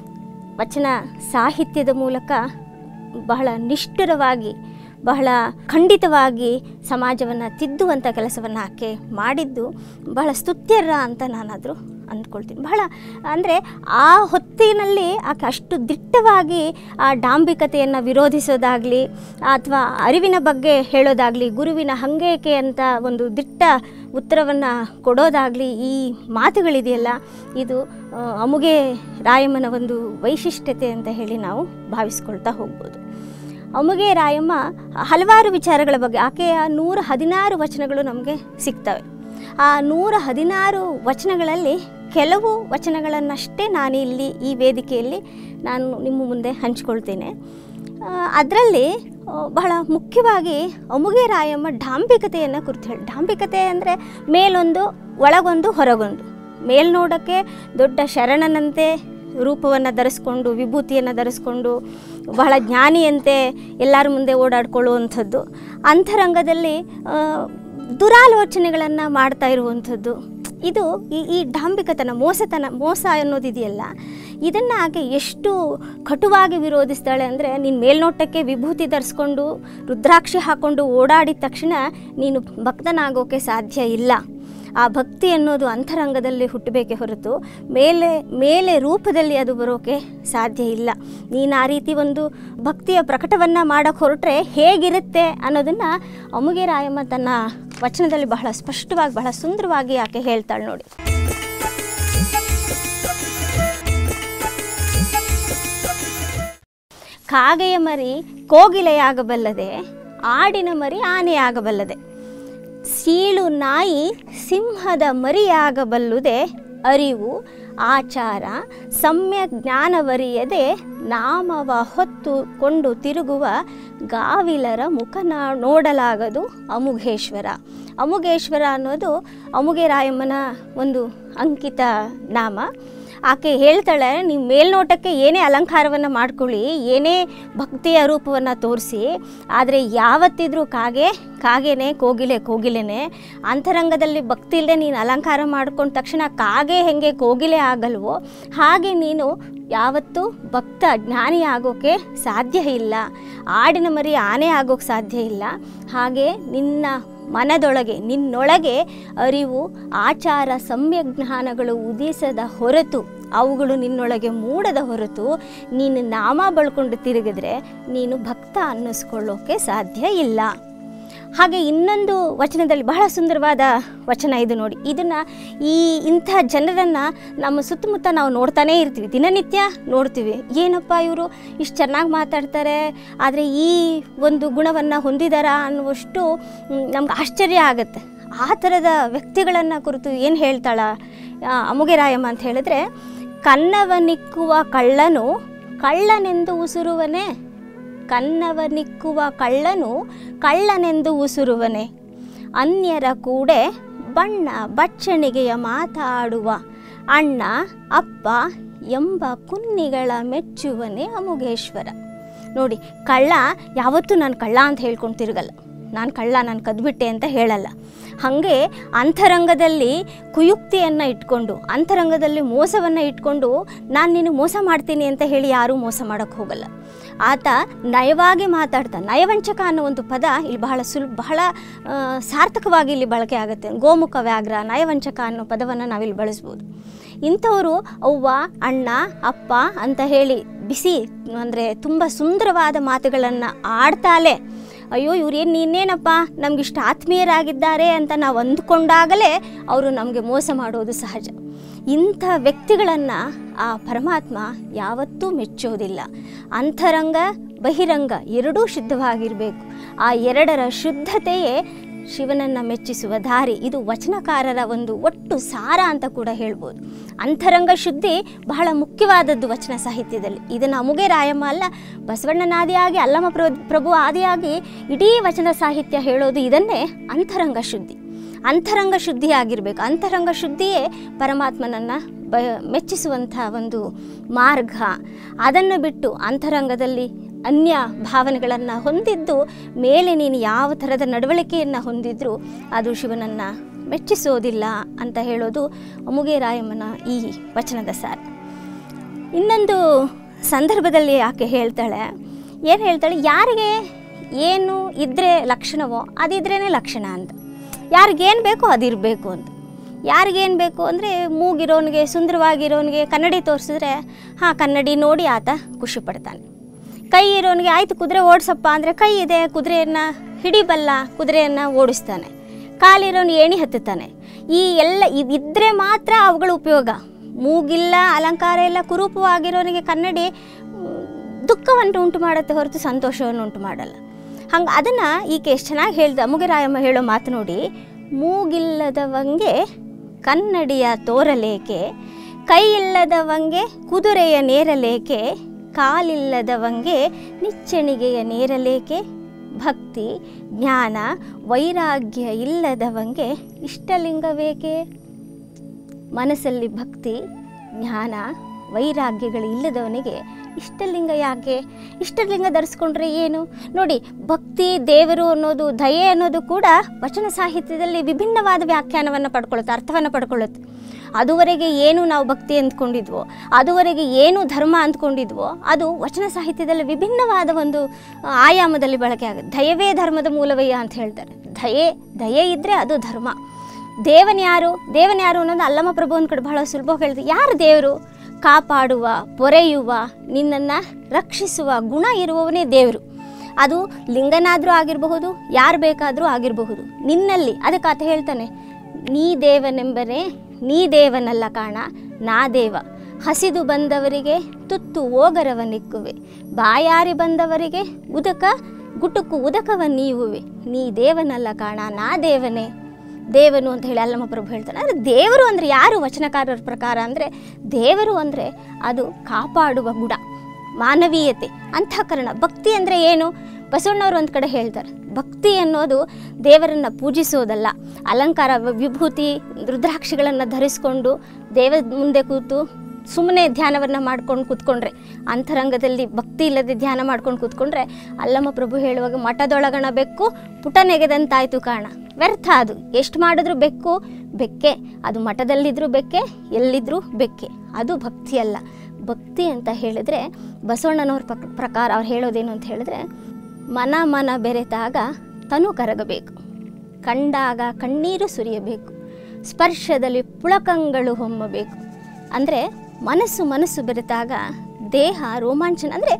ವಚನ ಸಾಹಿತ್ಯದ ಮೂಲಕ ಬಹಳ ನಿಷ್ಠುರವಾಗಿ ಬಹಳ ಖಂಡಿತವಾಗಿ ಸಮಾಜವನ್ನು ತಿದ್ದುವಂಥ ಕೆಲಸವನ್ನು ಆಕೆ ಮಾಡಿದ್ದು ಬಹಳ ಸ್ತುತ್ಯರ ಅಂತ ನಾನಾದರೂ ಅಂದ್ಕೊಳ್ತೀನಿ ಬಹಳ ಅಂದರೆ ಆ ಹೊತ್ತಿನಲ್ಲಿ ಆಕೆ ಅಷ್ಟು ದಿಟ್ಟವಾಗಿ ಆ ಡಾಂಬಿಕತೆಯನ್ನು ವಿರೋಧಿಸೋದಾಗಲಿ ಅಥವಾ ಅರಿವಿನ ಬಗ್ಗೆ ಹೇಳೋದಾಗಲಿ ಗುರುವಿನ ಹಂಗೇಕೆ ಅಂತ ಒಂದು ದಿಟ್ಟ ಉತ್ತರವನ್ನು ಕೊಡೋದಾಗಲಿ ಈ ಮಾತುಗಳಿದೆಯಲ್ಲ ಇದು ಆ, ಅಮುಗೆ ರಾಯಮ್ಮನ ಒಂದು ವೈಶಿಷ್ಟ್ಯತೆ ಅಂತ ಹೇಳಿ ನಾವು ಭಾವಿಸ್ಕೊಳ್ತಾ ಹೋಗ್ಬೋದು ಅಮುಗೆ ರಾಯಮ್ಮ ಹಲವಾರು ವಿಚಾರಗಳ ಬಗ್ಗೆ ಆಕೆಯ ನೂರ ಹದಿನಾರು ವಚನಗಳು ನಮಗೆ ಸಿಗ್ತವೆ ಆ ನೂರ ಹದಿನಾರು ವಚನಗಳಲ್ಲಿ ಕೆಲವು ವಚನಗಳನ್ನಷ್ಟೇ ನಾನು ಇಲ್ಲಿ ಈ ವೇದಿಕೆಯಲ್ಲಿ ನಾನು ನಿಮ್ಮ ಮುಂದೆ ಹಂಚ್ಕೊಳ್ತೇನೆ ಅದರಲ್ಲಿ ಬಹಳ ಮುಖ್ಯವಾಗಿ ಅಮುಗೆ ರಾಯಮ್ಮ ಡಾಂಬಿಕತೆಯನ್ನು ಕುರಿತು ಹೇಳಿ ಡಾಂಬಿಕತೆ ಅಂದರೆ ಮೇಲೊಂದು ಒಳಗೊಂದು ಹೊರಗೊಂದು ಮೇಲ್ನೋಡಕ್ಕೆ ದೊಡ್ಡ ಶರಣನಂತೆ ರೂಪವನ್ನು ಧರಿಸ್ಕೊಂಡು ವಿಭೂತಿಯನ್ನು ಧರಿಸ್ಕೊಂಡು ಬಹಳ ಜ್ಞಾನಿಯಂತೆ ಎಲ್ಲರ ಮುಂದೆ ಓಡಾಡ್ಕೊಳ್ಳುವಂಥದ್ದು ಅಂತರಂಗದಲ್ಲಿ ಆ, ದುರಾಲೋಚನೆಗಳನ್ನು ಮಾಡ್ತಾ ಇರುವಂಥದ್ದು ಇದು ಈ ಈ ಡಾಂಬಿಕತನ ಮೋಸತನ ಮೋಸ ಅನ್ನೋದಿದೆಯಲ್ಲ ಇದನ್ನು ಆಕೆ ಎಷ್ಟು ಕಟುವಾಗಿ ವಿರೋಧಿಸ್ತಾಳೆ ಅಂದರೆ ನೀನು ಮೇಲ್ನೋಟಕ್ಕೆ ವಿಭೂತಿ ಧರಿಸ್ಕೊಂಡು ರುದ್ರಾಕ್ಷಿ ಹಾಕ್ಕೊಂಡು ಓಡಾಡಿದ ತಕ್ಷಣ ನೀನು ಭಕ್ತನಾಗೋಕೆ ಸಾಧ್ಯ ಇಲ್ಲ ಆ ಭಕ್ತಿ ಅನ್ನೋದು ಅಂತರಂಗದಲ್ಲಿ ಹುಟ್ಟಬೇಕೆ ಹೊರತು ಮೇಲೆ ಮೇಲೆ ರೂಪದಲ್ಲಿ ಅದು ಬರೋಕೆ ಸಾಧ್ಯ ಇಲ್ಲ ನೀನು ಆ ರೀತಿ ಒಂದು ಭಕ್ತಿಯ ಪ್ರಕಟವನ್ನು ಮಾಡೋಕ್ಕೆ ಹೊರಟ್ರೆ ಹೇಗಿರುತ್ತೆ ಅನ್ನೋದನ್ನು ಅಮುಗೆ ರಾಯಮ್ಮ ತನ್ನ ವಚನದಲ್ಲಿ ಬಹಳ ಸ್ಪಷ್ಟವಾಗಿ ಬಹಳ ಸುಂದರವಾಗಿ ಆಕೆ ಹೇಳ್ತಾಳೆ ನೋಡಿ ಕಾಗೆಯ ಮರಿ ಕೋಗಿಲೆಯಾಗಬಲ್ಲದೆ ಆಡಿನ ಮರಿ ಆನೆಯಾಗಬಲ್ಲದೆ ಸೀಳು ನಾಯಿ ಸಿಂಹದ ಮರಿಯಾಗಬಲ್ಲುದೆ ಅರಿವು ಆಚಾರ ಸಮ್ಯ ಜ್ಞಾನವರಿಯದೆ ನಾಮವ ಹೊತ್ತು ಕೊಂಡು ತಿರುಗುವ ಗಾವಿಲರ ಮುಖ ನಾ- ನೋಡಲಾಗದು ಅಮುಘೇಶ್ವರ ಅಮುಘೇಶ್ವರ ಅನ್ನೋದು ಅಮುಗೆ ರಾಯಮ್ಮನ ಒಂದು ಅಂಕಿತ ನಾಮ ಆಕೆ ಹೇಳ್ತಾಳೆ ನೀವು ಮೇಲ್ನೋಟಕ್ಕೆ ಏನೇ ಅಲಂಕಾರವನ್ನು ಮಾಡ್ಕೊಳ್ಳಿ ಏನೇ ಭಕ್ತಿಯ ರೂಪವನ್ನು ತೋರಿಸಿ ಆದರೆ ಯಾವತ್ತಿದ್ರೂ ಕಾಗೆ ಕಾಗೆನೇ ಕೋಗಿಲೆ ಕೋಗಿಲೆನೇ ಅಂತರಂಗದಲ್ಲಿ ಭಕ್ತಿ ಇಲ್ಲದೆ ನೀನು ಅಲಂಕಾರ ಮಾಡ್ಕೊಂಡ ತಕ್ಷಣ ಕಾಗೆ ಹೆಂಗೆ ಕೋಗಿಲೆ ಆಗಲ್ವೋ ಹಾಗೆ ನೀನು ಯಾವತ್ತೂ ಭಕ್ತ ಜ್ಞಾನಿ ಆಗೋಕ್ಕೆ ಸಾಧ್ಯ ಇಲ್ಲ ಆಡಿನ ಮರಿ ಆನೆ ಆಗೋಕ್ಕೆ ಸಾಧ್ಯ ಇಲ್ಲ ಹಾಗೆ ನಿನ್ನ ಮನದೊಳಗೆ ನಿನ್ನೊಳಗೆ ಅರಿವು ಆಚಾರ ಸಮ್ಯಕ್ ಜ್ಞಾನಗಳು ಉದಿಸದ ಹೊರತು ಅವುಗಳು ನಿನ್ನೊಳಗೆ ಮೂಡದ ಹೊರತು ನೀನು ನಾಮ ಬಳ್ಕೊಂಡು ತಿರುಗಿದ್ರೆ ನೀನು ಭಕ್ತ ಅನ್ನಿಸ್ಕೊಳ್ಳೋಕೆ ಸಾಧ್ಯ ಇಲ್ಲ ಹಾಗೆ ಇನ್ನೊಂದು ವಚನದಲ್ಲಿ ಬಹಳ ಸುಂದರವಾದ ವಚನ ಇದು ನೋಡಿ ಇದನ್ನು ಈ ಇಂಥ ಜನರನ್ನು ನಮ್ಮ ಸುತ್ತಮುತ್ತ ನಾವು ನೋಡ್ತಾನೇ ಇರ್ತೀವಿ ದಿನನಿತ್ಯ ನೋಡ್ತೀವಿ ಏನಪ್ಪ ಇವರು ಇಷ್ಟು ಚೆನ್ನಾಗಿ ಮಾತಾಡ್ತಾರೆ ಆದರೆ ಈ ಒಂದು ಗುಣವನ್ನು ಹೊಂದಿದಾರಾ ಅನ್ನುವಷ್ಟು ನಮ್ಗೆ ಆಶ್ಚರ್ಯ ಆಗುತ್ತೆ ಆ ಥರದ ವ್ಯಕ್ತಿಗಳನ್ನು ಕುರಿತು ಏನು ಹೇಳ್ತಾಳ ಆ, ಅಮುಗೆ ರಾಯಮ್ಮ ಅಂತ ಹೇಳಿದ್ರೆ ಕನ್ನವನಿಕ್ಕುವ ಕಳ್ಳನು ಕಳ್ಳನೆಂದು ಉಸುರುವನೇ ಕನ್ನವನಿಕ್ಕುವ ಕಳ್ಳನು ಕಳ್ಳನೆಂದು ಉಸುರುವನೆ ಅನ್ಯರ ಕೂಡೆ ಬಣ್ಣ ಬಚ್ಚಣಿಗೆಯ ಮಾತಾಡುವ ಅಣ್ಣ ಅಪ್ಪ ಎಂಬ ಕುನ್ನಿಗಳ ಮೆಚ್ಚುವನೇ ಅಮುಗೇಶ್ವರ ನೋಡಿ ಕಳ್ಳ ಯಾವತ್ತೂ ನಾನು ಕಳ್ಳ ಅಂತ ಹೇಳ್ಕೊಂಡು ತಿರುಗಲ್ಲ ನಾನು ಕಳ್ಳ ನಾನು ಕದ್ಬಿಟ್ಟೆ ಅಂತ ಹೇಳಲ್ಲ ಹಾಗೆ ಅಂತರಂಗದಲ್ಲಿ ಕುಯುಕ್ತಿಯನ್ನು ಇಟ್ಕೊಂಡು ಅಂತರಂಗದಲ್ಲಿ ಮೋಸವನ್ನು ಇಟ್ಕೊಂಡು ನಾನು ನಿನಗೆ ಮೋಸ ಮಾಡ್ತೀನಿ ಅಂತ ಹೇಳಿ ಯಾರೂ ಮೋಸ ಮಾಡೋಕ್ಕೆ ಹೋಗಲ್ಲ ಆತ ನಯವಾಗಿ ಮಾತಾಡ್ತಾ ನಯವಂಚಕ ಅನ್ನೋ ಒಂದು ಪದ ಇಲ್ಲಿ ಬಹಳ ಸುಲ್ ಬಹಳ ಆ, ಸಾರ್ಥಕವಾಗಿ ಇಲ್ಲಿ ಬಳಕೆ ಆಗುತ್ತೆ ಗೋಮುಖ ವ್ಯಾಘ್ರ ನಯವಂಚಕ ಅನ್ನೋ ಪದವನ್ನು ನಾವಿಲ್ಲಿ ಬಳಸ್ಬೋದು ಇಂಥವರು ಅವ್ವ ಅಣ್ಣ ಅಪ್ಪ ಅಂತ ಹೇಳಿ ಬಿಸಿ ಅಂದರೆ ತುಂಬ ಸುಂದರವಾದ ಮಾತುಗಳನ್ನು ಆಡ್ತಾಲೆ ಅಯ್ಯೋ ಇವ್ರೇನು ನೀನೇನಪ್ಪ ನಮಗಿಷ್ಟು ಆತ್ಮೀಯರಾಗಿದ್ದಾರೆ ಅಂತ ನಾವು ಅಂದುಕೊಂಡಾಗಲೇ ಅವರು ನಮಗೆ ಮೋಸ ಮಾಡೋದು ಸಹಜ ಇಂಥ ವ್ಯಕ್ತಿಗಳನ್ನು ಆ ಪರಮಾತ್ಮ ಯಾವತ್ತೂ ಮೆಚ್ಚೋದಿಲ್ಲ ಅಂತರಂಗ ಬಹಿರಂಗ ಎರಡೂ ಶುದ್ಧವಾಗಿರಬೇಕು ಆ ಎರಡರ ಶುದ್ಧತೆಯೇ ಶಿವನನ್ನು ಮೆಚ್ಚಿಸುವ ದಾರಿ ಇದು ವಚನಕಾರರ ಒಂದು ಒಟ್ಟು ಸಾರ ಅಂತ ಕೂಡ ಹೇಳ್ಬೋದು ಅಂತರಂಗ ಶುದ್ಧಿ ಬಹಳ ಮುಖ್ಯವಾದದ್ದು ವಚನ ಸಾಹಿತ್ಯದಲ್ಲಿ ಇದನ್ನು ಅಮುಗೆ ರಾಯಮ್ಮ ಅಲ್ಲ ಬಸವಣ್ಣನಾದಿಯಾಗಿ ಅಲ್ಲಮ ಪ್ರ ಪ್ರಭು ಆದಿಯಾಗಿ ಇಡೀ ವಚನ ಸಾಹಿತ್ಯ ಹೇಳೋದು ಇದನ್ನೇ ಅಂತರಂಗ ಶುದ್ಧಿ ಅಂತರಂಗ ಶುದ್ಧಿಯಾಗಿರಬೇಕು ಅಂತರಂಗ ಶುದ್ಧಿಯೇ ಪರಮಾತ್ಮನನ್ನು ಬ ಮೆಚ್ಚಿಸುವಂಥ ಒಂದು ಮಾರ್ಗ ಅದನ್ನು ಬಿಟ್ಟು ಅಂತರಂಗದಲ್ಲಿ ಅನ್ಯ ಭಾವನೆಗಳನ್ನು ಹೊಂದಿದ್ದು ಮೇಲೆ ನೀನು ಯಾವ ಥರದ ನಡವಳಿಕೆಯನ್ನು ಹೊಂದಿದ್ರೂ ಅದು ಶಿವನನ್ನು ಮೆಚ್ಚಿಸೋದಿಲ್ಲ ಅಂತ ಹೇಳೋದು ಅಮುಗೆ ರಾಯಮ್ಮನ ಈ ವಚನದ ಸಾರ ಇನ್ನೊಂದು ಸಂದರ್ಭದಲ್ಲಿ ಆಕೆ ಹೇಳ್ತಾಳೆ ಏನು ಹೇಳ್ತಾಳೆ ಯಾರಿಗೆ ಏನು ಇದ್ದರೆ ಲಕ್ಷಣವೋ ಅದಿದ್ರೇ ಲಕ್ಷಣ ಅಂತ ಯಾರಿಗೇನು ಬೇಕೋ ಅದಿರಬೇಕು ಅಂತ ಯಾರಿಗೇನು ಬೇಕು ಅಂದರೆ ಮೂಗಿರೋನಿಗೆ ಸುಂದರವಾಗಿರೋನಿಗೆ ಕನ್ನಡಿ ತೋರಿಸಿದ್ರೆ ಹಾಂ ಕನ್ನಡಿ ನೋಡಿ ಆತ ಖುಷಿ ಪಡ್ತಾನೆ ಕೈ ಇರೋನಿಗೆ ಆಯ್ತು ಕುದುರೆ ಓಡಿಸಪ್ಪ ಅಂದರೆ ಕೈ ಇದೆ ಕುದುರೆಯನ್ನು ಹಿಡಿಬಲ್ಲ ಕುದುರೆಯನ್ನು ಓಡಿಸ್ತಾನೆ ಕಾಲಿರೋನು ಏಣಿ ಹತ್ತುತ್ತಾನೆ ಈ ಎಲ್ಲ ಇದ್ದರೆ ಮಾತ್ರ ಅವುಗಳ ಉಪಯೋಗ ಮೂಗಿಲ್ಲ ಅಲಂಕಾರ ಇಲ್ಲ ಕುರೂಪವಾಗಿರೋನಿಗೆ ಕನ್ನಡಿ ಮ್, ದುಃಖವನ್ನು ಉಂಟು ಮಾಡುತ್ತೆ ಹೊರತು ಸಂತೋಷವನ್ನು ಉಂಟು ಮಾಡಲ್ಲ ಹಂಗೆ ಅದನ್ನು ಈಕೆ ಎಷ್ಟು ಚೆನ್ನಾಗಿ ಹೇಳ್ದ ಮುಗಿರಾಯಮ್ಮ ಹೇಳೋ ಮಾತು ನೋಡಿ ಮೂಗಿಲ್ಲದವಂಗೆ ಕನ್ನಡಿಯ ತೋರಲೇಕೆ ಕೈ ಇಲ್ಲದವಂಗೆ ಕುದುರೆಯ ನೇರಲೇಕೆ ಕಾಲಿಲ್ಲದವಂಗೆ ನಿಚ್ಚಣಿಗೆಯ ನೇರಲೇಕೆ ಭಕ್ತಿ ಜ್ಞಾನ ವೈರಾಗ್ಯ ಇಲ್ಲದವಂಗೆ ಇಷ್ಟಲಿಂಗವೇಕೆ ಮನಸ್ಸಲ್ಲಿ ಭಕ್ತಿ ಜ್ಞಾನ ವೈರಾಗ್ಯಗಳು ಇಲ್ಲದವನಿಗೆ ಇಷ್ಟಲಿಂಗ ಯಾಕೆ ಇಷ್ಟಲಿಂಗ ಧರಿಸ್ಕೊಂಡ್ರೆ ಏನು ನೋಡಿ ಭಕ್ತಿ ದೇವರು ಅನ್ನೋದು ದಯೆ ಅನ್ನೋದು ಕೂಡ ವಚನ ಸಾಹಿತ್ಯದಲ್ಲಿ ವಿಭಿನ್ನವಾದ ವ್ಯಾಖ್ಯಾನವನ್ನು ಪಡ್ಕೊಳ್ಳುತ್ತೆ ಅರ್ಥವನ್ನು ಪಡ್ಕೊಳ್ಳುತ್ತೆ ಅದುವರೆಗೆ ಏನು ನಾವು ಭಕ್ತಿ ಅಂದ್ಕೊಂಡಿದ್ವೋ ಅದುವರೆಗೆ ಏನು ಧರ್ಮ ಅಂದ್ಕೊಂಡಿದ್ವೋ ಅದು ವಚನ ಸಾಹಿತ್ಯದಲ್ಲಿ ವಿಭಿನ್ನವಾದ ಒಂದು ಆ, ಆಯಾಮದಲ್ಲಿ ಬಳಕೆ ಆಗುತ್ತೆ ದಯವೇ ಧರ್ಮದ ಮೂಲವಯ್ಯ ಅಂತ ಹೇಳ್ತಾರೆ ದಯೆ ದಯೆ ಇದ್ದರೆ ಅದು ಧರ್ಮ ದೇವನ್ ಯಾರು ದೇವನ್ ಯಾರು ಅನ್ನೋದು ಅಲ್ಲಮ ಪ್ರಭು ಒಂದು ಕಡೆ ಬಹಳ ಸುಲಭವಾಗಿ ಹೇಳ್ತಾರೆ ಯಾರು ದೇವರು ಕಾಪಾಡುವ ಪೊರೆಯುವ ನಿನ್ನನ್ನು ರಕ್ಷಿಸುವ ಗುಣ ಇರುವವನೇ ದೇವರು ಅದು ಲಿಂಗನಾದರೂ ಆಗಿರಬಹುದು ಯಾರು ಬೇಕಾದರೂ ಆಗಿರಬಹುದು ನಿನ್ನಲ್ಲಿ ಅದಕ್ಕೆ ಆತ ಹೇಳ್ತಾನೆ ನೀ ದೇವನೆಂಬರೆ ನೀ ದೇವನಲ್ಲ ಕಾಣ ನಾ ದೇವ ಹಸಿದು ಬಂದವರಿಗೆ ತುತ್ತು ಓಗರವನ್ನಿಕ್ಕುವೆ ಬಾಯಾರಿ ಬಂದವರಿಗೆ ಉದಕ ಗುಟುಕು ಉದಕವನ್ನೀವುವೆ ನೀ ದೇವನಲ್ಲ ಕಾಣ ನಾ ದೇವನೇ ದೇವನು ಅಂತ ಹೇಳಿ ಅಲ್ಲಮ್ಮ ಪ್ರಭು ಹೇಳ್ತಾನೆ ಅಂದರೆ ದೇವರು ಅಂದರೆ ಯಾರು ವಚನಕಾರರ ಪ್ರಕಾರ ಅಂದರೆ ದೇವರು ಅಂದರೆ ಅದು ಕಾಪಾಡುವ ಗುಣ ಮಾನವೀಯತೆ ಅಂತಃಕರಣ ಭಕ್ತಿ ಅಂದರೆ ಏನು ಬಸವಣ್ಣವರು ಒಂದು ಕಡೆ ಹೇಳ್ತಾರೆ ಭಕ್ತಿ ಅನ್ನೋದು ದೇವರನ್ನು ಪೂಜಿಸೋದಲ್ಲ ಅಲಂಕಾರ ವ- ವಿಭೂತಿ ರುದ್ರಾಕ್ಷಿಗಳನ್ನು ಧರಿಸ್ಕೊಂಡು ದೇವ ಮುಂದೆ ಕೂತು ಸುಮ್ಮನೆ ಧ್ಯಾನವನ್ನು ಮಾಡ್ಕೊಂಡು ಕೂತ್ಕೊಂಡ್ರೆ ಅಂತರಂಗದಲ್ಲಿ ಭಕ್ತಿ ಇಲ್ಲದೆ ಧ್ಯಾನ ಮಾಡ್ಕೊಂಡು ಕೂತ್ಕೊಂಡ್ರೆ ಅಲ್ಲಮ್ಮ ಪ್ರಭು ಹೇಳುವಾಗ ಮಠದೊಳಗಣ ಬೆಕ್ಕು ಪುಟ ನೆಗೆದಂತಾಯ್ತು ಕಾಣ ವ್ಯರ್ಥ ಅದು ಎಷ್ಟು ಮಾಡಿದ್ರು ಬೆಕ್ಕು ಬೆಕ್ಕೆ ಅದು ಮಠದಲ್ಲಿದ್ದರೂ ಬೆಕ್ಕೆ ಎಲ್ಲಿದ್ದರೂ ಬೆಕ್ಕೆ ಅದು ಭಕ್ತಿ ಅಲ್ಲ ಭಕ್ತಿ ಅಂತ ಹೇಳಿದರೆ ಬಸವಣ್ಣನವ್ರ ಪಕ್ ಪ್ರಕಾರ ಅವ್ರು ಹೇಳೋದೇನು ಅಂತ ಹೇಳಿದ್ರೆ ಮನ ಮನ ಬೆರೆತಾಗ ತನು ಕರಗಬೇಕು ಕಂಡಾಗ ಕಣ್ಣೀರು ಸುರಿಯಬೇಕು ಸ್ಪರ್ಶದಲ್ಲಿ ಪುಳಕಂಗಳು ಹೊಮ್ಮಬೇಕು ಅಂದರೆ ಮನಸ್ಸು ಮನಸ್ಸು ಬೆರೆತಾಗ ದೇಹ ರೋಮಾಂಚನ ಅಂದರೆ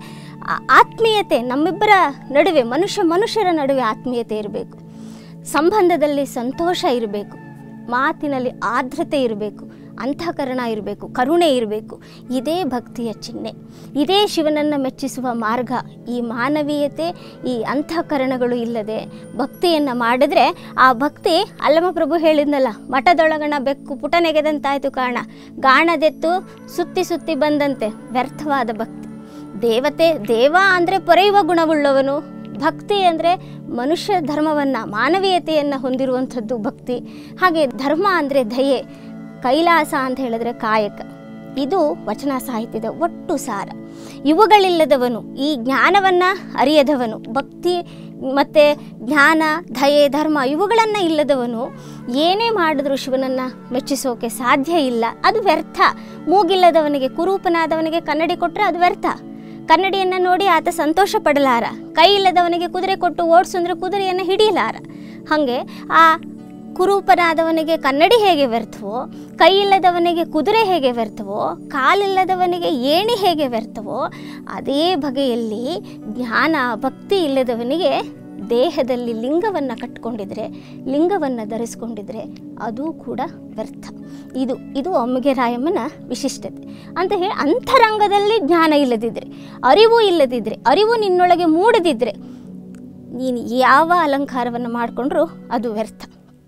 ಆತ್ಮೀಯತೆ ನಮ್ಮಿಬ್ಬರ ನಡುವೆ ಮನುಷ್ಯ ಮನುಷ್ಯರ ನಡುವೆ ಆತ್ಮೀಯತೆ ಇರಬೇಕು ಸಂಬಂಧದಲ್ಲಿ ಸಂತೋಷ ಇರಬೇಕು ಮಾತಿನಲ್ಲಿ ಆರ್ದ್ರತೆ ಇರಬೇಕು ಅಂತಃಕರಣ ಇರಬೇಕು ಕರುಣೆ ಇರಬೇಕು ಇದೇ ಭಕ್ತಿಯ ಚಿಹ್ನೆ ಇದೇ ಶಿವನನ್ನು ಮೆಚ್ಚಿಸುವ ಮಾರ್ಗ ಈ ಮಾನವೀಯತೆ ಈ ಅಂತಃಕರಣಗಳು ಇಲ್ಲದೆ ಭಕ್ತಿಯನ್ನು ಮಾಡಿದ್ರೆ ಆ ಭಕ್ತಿ ಅಲ್ಲಮ ಪ್ರಭು ಹೇಳಿದ್ನಲ್ಲ ಮಠದೊಳಗಣ ಬೆಕ್ಕು ಪುಟ ನೆಗೆದಂತಾಯ್ತು ಕಾರಣ ಗಾಣದೆತ್ತು ಸುತ್ತಿ ಸುತ್ತಿ ಬಂದಂತೆ ವ್ಯರ್ಥವಾದ ಭಕ್ತಿ ದೇವತೆ ದೇವ ಅಂದರೆ ಪೊರೆಯುವ ಗುಣವುಳ್ಳವನು ಭಕ್ತಿ ಅಂದರೆ ಮನುಷ್ಯ ಧರ್ಮವನ್ನು ಮಾನವೀಯತೆಯನ್ನು ಹೊಂದಿರುವಂಥದ್ದು ಭಕ್ತಿ ಹಾಗೆ ಧರ್ಮ ಅಂದರೆ ದಯೆ ಕೈಲಾಸ ಅಂತ ಹೇಳಿದ್ರೆ ಕಾಯಕ ಇದು ವಚನ ಸಾಹಿತ್ಯದ ಒಟ್ಟು ಸಾರ ಇವುಗಳಿಲ್ಲದವನು ಈ ಜ್ಞಾನವನ್ನು ಅರಿಯದವನು ಭಕ್ತಿ ಮತ್ತು ಜ್ಞಾನ ದಯೆ ಧರ್ಮ ಇವುಗಳನ್ನು ಇಲ್ಲದವನು ಏನೇ ಮಾಡಿದ್ರೂ ಶಿವನನ್ನು ಮೆಚ್ಚಿಸೋಕೆ ಸಾಧ್ಯ ಇಲ್ಲ ಅದು ವ್ಯರ್ಥ ಮೂಗಿಲ್ಲದವನಿಗೆ ಕುರೂಪನಾದವನಿಗೆ ಕನ್ನಡಿ ಕೊಟ್ಟರೆ ಅದು ವ್ಯರ್ಥ ಕನ್ನಡಿಯನ್ನು ನೋಡಿ ಆತ ಸಂತೋಷ ಪಡಲಾರ ಕೈ ಇಲ್ಲದವನಿಗೆ ಕುದುರೆ ಕೊಟ್ಟು ಓಡಿಸು ಅಂದರೆ ಕುದುರೆಯನ್ನು ಹಿಡಿಯಲಾರ ಹಾಗೆ ಆ ಕುರೂಪನಾದವನಿಗೆ ಕನ್ನಡಿ ಹೇಗೆ ವ್ಯರ್ಥವೋ ಕೈ ಇಲ್ಲದವನಿಗೆ ಕುದುರೆ ಹೇಗೆ ವ್ಯರ್ಥವೋ ಕಾಲಿಲ್ಲದವನಿಗೆ ಏಣಿ ಹೇಗೆ ವ್ಯರ್ಥವೋ ಅದೇ ಬಗೆಯಲ್ಲಿ ಜ್ಞಾನ ಭಕ್ತಿ ಇಲ್ಲದವನಿಗೆ ದೇಹದಲ್ಲಿ ಲಿಂಗವನ್ನು ಕಟ್ಕೊಂಡಿದ್ರೆ ಲಿಂಗವನ್ನು ಧರಿಸ್ಕೊಂಡಿದ್ರೆ ಅದು ಕೂಡ ವ್ಯರ್ಥ ಇದು ಇದು ಒಮ್ಮೆಗೆ ರಾಯಮ್ಮನ ವಿಶಿಷ್ಟತೆ ಅಂತ ಹೇಳಿ ಅಂತರಂಗದಲ್ಲಿ ಜ್ಞಾನ ಇಲ್ಲದಿದ್ದರೆ ಅರಿವು ಇಲ್ಲದಿದ್ದರೆ ಅರಿವು ನಿನ್ನೊಳಗೆ ಮೂಡದಿದ್ದರೆ ನೀನು ಯಾವ ಅಲಂಕಾರವನ್ನು ಮಾಡಿಕೊಂಡ್ರೂ ಅದು ವ್ಯರ್ಥ